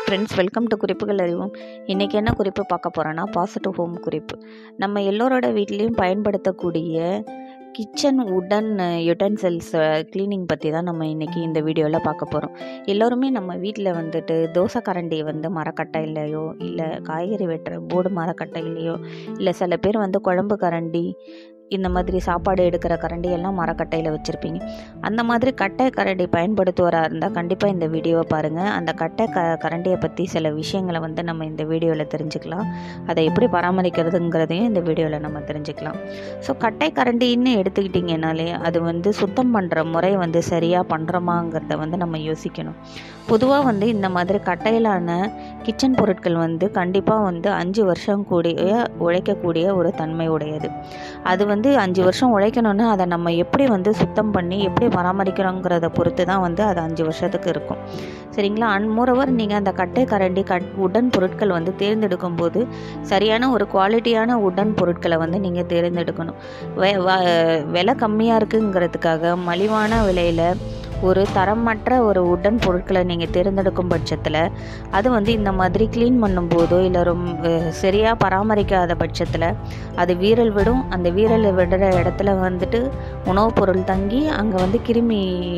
friends welcome to குறிப்புகள் அறிவோம் இன்றைக்கி என்ன குறிப்பு பார்க்க போகிறோன்னா பாசிட்டிவ் ஹோம் குறிப்பு நம்ம எல்லோரோட வீட்லேயும் பயன்படுத்தக்கூடிய கிச்சன் உடன் யுட்டன்சில்ஸ் க்ளீனிங் பற்றி தான் நம்ம இன்றைக்கி இந்த வீடியோவில் பார்க்க போகிறோம் எல்லோருமே நம்ம வீட்டில் வந்துட்டு தோசை கரண்டி வந்து மரக்கட்டையிலையோ இல்லை காய்கறி வெட்டுற போர்டு மரக்கட்டையிலையோ இல்லை சில பேர் வந்து குழம்பு கரண்டி இந்த மாதிரி சாப்பாடு எடுக்கிற கரண்டி எல்லாம் மரக்கட்டையில் வச்சுருப்பீங்க அந்த மாதிரி கட்டை கரண்டி பயன்படுத்துவராக இருந்தால் கண்டிப்பாக இந்த வீடியோவை பாருங்கள் அந்த கட்டை க கரண்டியை பற்றி சில விஷயங்களை வந்து நம்ம இந்த வீடியோவில் தெரிஞ்சுக்கலாம் அதை எப்படி பராமரிக்கிறதுங்கிறதையும் இந்த வீடியோவில் நம்ம தெரிஞ்சுக்கலாம் ஸோ கட்டை கரண்டின்னு எடுத்துக்கிட்டிங்கனாலே அது வந்து சுத்தம் பண்ணுற முறை வந்து சரியாக பண்ணுறோமாங்கிறத வந்து நம்ம யோசிக்கணும் பொதுவாக வந்து இந்த மாதிரி கட்டையிலான கிச்சன் பொருட்கள் வந்து கண்டிப்பாக வந்து அஞ்சு வருஷம் கூடிய உழைக்கக்கூடிய ஒரு தன்மை உடையது அது வந்து அஞ்சு வருஷம் உழைக்கணும்னா அதை நம்ம எப்படி வந்து சுத்தம் பண்ணி எப்படி பராமரிக்கிறோங்கிறத பொறுத்து தான் வந்து அது அஞ்சு வருஷத்துக்கு இருக்கும் சரிங்களா அண்ட் மோரோவர் நீங்கள் அந்த கட்டை கரண்டி கட் உடன் பொருட்கள் வந்து தேர்ந்தெடுக்கும் போது சரியான ஒரு குவாலிட்டியான உடன் பொருட்களை வந்து நீங்கள் தேர்ந்தெடுக்கணும் வெ விலை கம்மியாக இருக்குங்கிறதுக்காக மலிவான விலையில் ஒரு தரமற்ற ஒரு உடன் பொருட்களை நீங்கள் தேர்ந்தெடுக்கும் பட்சத்தில் அது வந்து இந்த மாதிரி க்ளீன் பண்ணும்போதோ இல்லை ரொம்ப சரியாக பராமரிக்காத பட்சத்தில் அது வீரல் விடும் அந்த வீரல் விடுற இடத்துல வந்துட்டு உணவுப் பொருள் தங்கி அங்கே வந்து கிருமி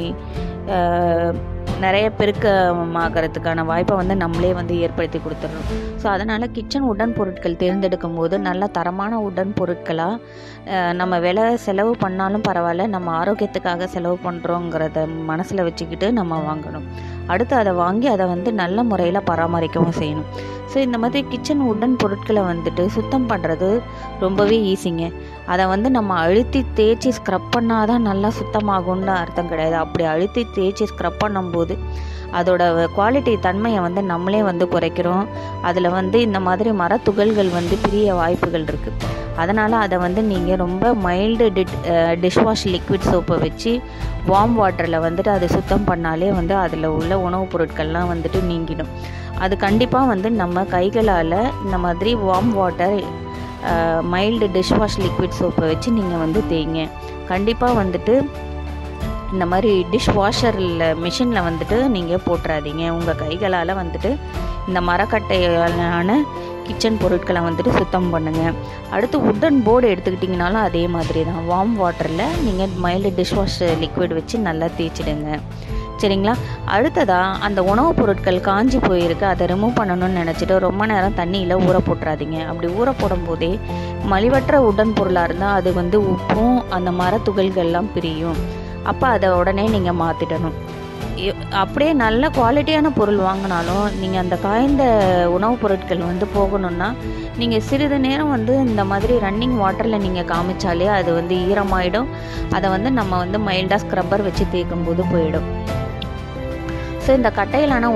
நிறைய பெருக்கமாகறதுக்கான வாய்ப்பை வந்து நம்மளே வந்து ஏற்படுத்தி கொடுத்துட்றோம் ஸோ அதனால் கிச்சன் உடன் பொருட்கள் தேர்ந்தெடுக்கும் போது நல்ல தரமான உடன் பொருட்களாக நம்ம விலை செலவு பண்ணாலும் பரவாயில்ல நம்ம ஆரோக்கியத்துக்காக செலவு பண்ணுறோங்கிறத மனசில் வச்சுக்கிட்டு நம்ம வாங்கணும் அடுத்து அதை வாங்கி அதை வந்து நல்ல முறையில் பராமரிக்கவும் செய்யணும் ஸோ இந்த மாதிரி கிச்சன் உடன் பொருட்களை வந்துட்டு சுத்தம் பண்ணுறது ரொம்பவே ஈஸிங்க அதை வந்து நம்ம அழுத்தி தேய்ச்சி ஸ்க்ரப் பண்ணால் தான் நல்லா சுத்தமாகும்னு அர்த்தம் கிடையாது அப்படி அழுத்தி தேய்ச்சி ஸ்க்ரப் பண்ணும்போது அதோட குவாலிட்டி தன்மையை வந்து நம்மளே வந்து குறைக்கிறோம் அதில் வந்து இந்த மாதிரி மரத்துகள்கள் வந்து பிரிய வாய்ப்புகள் இருக்குது அதனால் அதை வந்து நீங்கள் ரொம்ப மைல்டு டிட் டிஷ்வாஷ் லிக்விட் சோப்பை வச்சு வார்ம் வாட்டரில் வந்துட்டு அதை சுத்தம் பண்ணாலே வந்து அதில் உள்ள உணவுப் பொருட்கள்லாம் வந்துட்டு நீங்கிடும் அது கண்டிப்பாக வந்து நம்ம கைகளால் இந்த மாதிரி warm water mild dishwash liquid சோப்பை வச்சு நீங்கள் வந்து தேய்ங்க கண்டிப்பாக வந்துட்டு இந்த மாதிரி டிஷ் வாஷரில் மிஷினில் வந்துட்டு நீங்கள் போட்டுறாதீங்க உங்கள் கைகளால் வந்துட்டு இந்த மரக்கட்டையான கிச்சன் பொருட்களை வந்துட்டு சுத்தம் பண்ணுங்கள் அடுத்து உட்டன் போர்டு எடுத்துக்கிட்டிங்கனாலும் அதே மாதிரி தான் வார்ம் வாட்டரில் நீங்கள் மைல்டு டிஷ்வாஷ் லிக்விட் வச்சு நல்லா தேய்ச்சிடுங்க சரிங்களா அடுத்ததாக அந்த உணவுப் பொருட்கள் காஞ்சி போயிருக்கு அதை ரிமூவ் பண்ணணும்னு நினச்சிட்டு ரொம்ப நேரம் தண்ணியில் ஊற போட்டுறாதீங்க அப்படி ஊற போடும் போதே மலிவற்ற உடன் பொருளாக இருந்தால் அது வந்து உப்பும் அந்த மரத்துகள்கள்லாம் பிரியும் அப்போ அதை உடனே நீங்கள் மாற்றிடணும் அப்படியே நல்ல குவாலிட்டியான பொருள் வாங்கினாலும் நீங்கள் அந்த காய்ந்த உணவுப் பொருட்கள் வந்து போகணுன்னா நீங்கள் சிறிது நேரம் வந்து இந்த மாதிரி ரன்னிங் வாட்டரில் நீங்கள் காமிச்சாலே அது வந்து ஈரமாயிடும் அதை வந்து நம்ம வந்து மைல்டாக ஸ்க்ரப்பர் வச்சு தேய்க்கும் போது போயிடும் ஸோ இந்த கட்டையிலான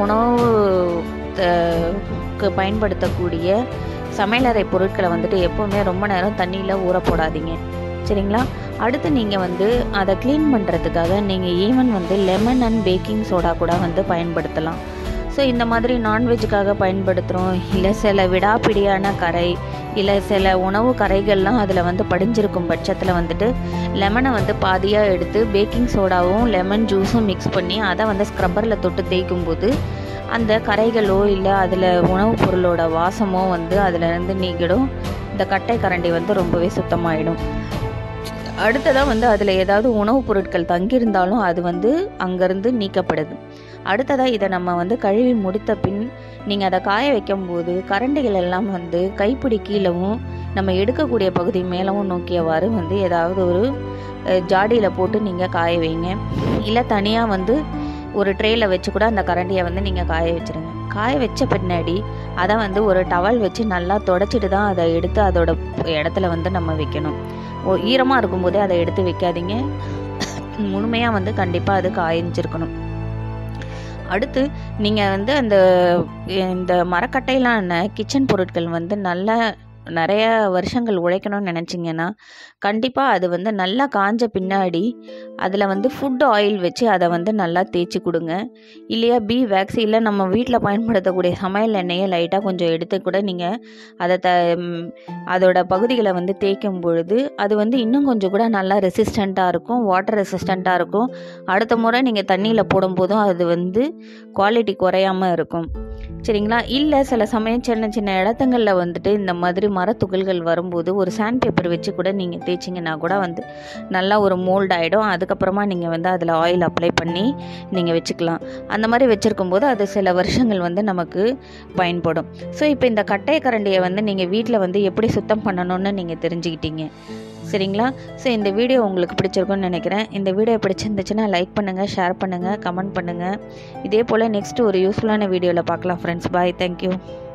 உணவுக்கு பயன்படுத்தக்கூடிய சமையலறை பொருட்களை வந்துட்டு எப்போவுமே ரொம்ப நேரம் தண்ணியில் ஊற போடாதீங்க சரிங்களா அடுத்து நீங்கள் வந்து அதை க்ளீன் பண்ணுறதுக்காக நீங்கள் ஈவன் வந்து லெமன் அண்ட் பேக்கிங் சோடா கூட வந்து பயன்படுத்தலாம் ஸோ இந்த மாதிரி நான்வெஜ்ஜுக்காக பயன்படுத்துகிறோம் இல்லை சில விடாப்பிடியான கரை இல்லை சில உணவு கரைகள்லாம் அதில் வந்து படிஞ்சிருக்கும் பட்சத்தில் வந்துட்டு லெமனை வந்து பாதியாக எடுத்து பேக்கிங் சோடாவும் லெமன் ஜூஸும் மிக்ஸ் பண்ணி அதை வந்து ஸ்க்ரப்பரில் தொட்டு தேய்க்கும் போது அந்த கரைகளோ இல்லை அதில் உணவுப் பொருளோட வாசமோ வந்து அதிலேருந்து நீக்கிடும் இந்த கட்டை கரண்டி வந்து ரொம்பவே சுத்தமாயிடும் அடுத்ததாக வந்து அதில் ஏதாவது உணவுப் பொருட்கள் தங்கியிருந்தாலும் அது வந்து அங்கேருந்து நீக்கப்படுது அடுத்ததாக இதை நம்ம வந்து கழுவி முடித்த பின் நீங்கள் அதை காய வைக்கும்போது கரண்டிகள் எல்லாம் வந்து கைப்பிடி கீழவும் நம்ம எடுக்கக்கூடிய பகுதி மேலவும் நோக்கியவாறு வந்து ஏதாவது ஒரு ஜாடியில் போட்டு நீங்கள் காய வைங்க இல்லை தனியாக வந்து ஒரு ட்ரேயில் வச்சு கூட அந்த கரண்டியை வந்து நீங்கள் காய வச்சுருங்க காய வச்ச பின்னாடி அதை வந்து ஒரு டவல் வச்சு நல்லா தொடச்சிட்டு தான் அதை எடுத்து அதோட இடத்துல வந்து நம்ம வைக்கணும் ஓ ஈரமாக இருக்கும்போதே அதை எடுத்து வைக்காதீங்க முழுமையாக வந்து கண்டிப்பாக அது காய்ஞ்சிருக்கணும் அடுத்து நீங்கள் வந்து அந்த இந்த மரக்கட்டையிலான கிச்சன் பொருட்கள் வந்து நல்ல நிறைய வருஷங்கள் உழைக்கணும்னு நினச்சிங்கன்னா கண்டிப்பாக அது வந்து நல்லா காஞ்ச பின்னாடி அதில் வந்து ஃபுட் ஆயில் வச்சு அதை வந்து நல்லா தேய்ச்சி கொடுங்க இல்லையா பி வேக்ஸ் இல்லை நம்ம வீட்டில் பயன்படுத்தக்கூடிய சமையல் எண்ணெயை லைட்டாக கொஞ்சம் எடுத்து கூட நீங்கள் அதை த அதோட பகுதிகளை வந்து தேய்க்கும் பொழுது அது வந்து இன்னும் கொஞ்சம் கூட நல்லா ரெசிஸ்டண்ட்டாக இருக்கும் வாட்டர் ரெசிஸ்டண்ட்டாக இருக்கும் அடுத்த முறை நீங்கள் தண்ணியில் போடும்போதும் அது வந்து குவாலிட்டி குறையாமல் இருக்கும் சரிங்களா இல்லை சில சமயம் சின்ன சின்ன இடத்துங்களில் வந்துட்டு இந்த மாதிரி மரத்துகள்கள் வரும்போது ஒரு சாண்ட் பேப்பர் வச்சு கூட நீங்கள் தேய்ச்சிங்கன்னா கூட வந்து நல்லா ஒரு மோல்ட் ஆகிடும் அதுக்கப்புறமா நீங்கள் வந்து அதில் ஆயில் அப்ளை பண்ணி நீங்கள் வச்சுக்கலாம் அந்த மாதிரி வச்சுருக்கும் போது அது சில வருஷங்கள் வந்து நமக்கு பயன்படும் ஸோ இப்போ இந்த கட்டை கரண்டியை வந்து நீங்கள் வீட்டில் வந்து எப்படி சுத்தம் பண்ணணும்னு நீங்கள் தெரிஞ்சுக்கிட்டீங்க சரிங்களா ஸோ இந்த வீடியோ உங்களுக்கு பிடிச்சிருக்கும்னு நினைக்கிறேன் இந்த வீடியோ பிடிச்சிருந்துச்சுன்னா லைக் பண்ணுங்கள் ஷேர் பண்ணுங்கள் கமெண்ட் பண்ணுங்கள் இதே போல் நெக்ஸ்ட் ஒரு யூஸ்ஃபுல்லான வீடியோவில் பார்க்கலாம் ஃப்ரெண்ட்ஸ் பாய் தேங்க்யூ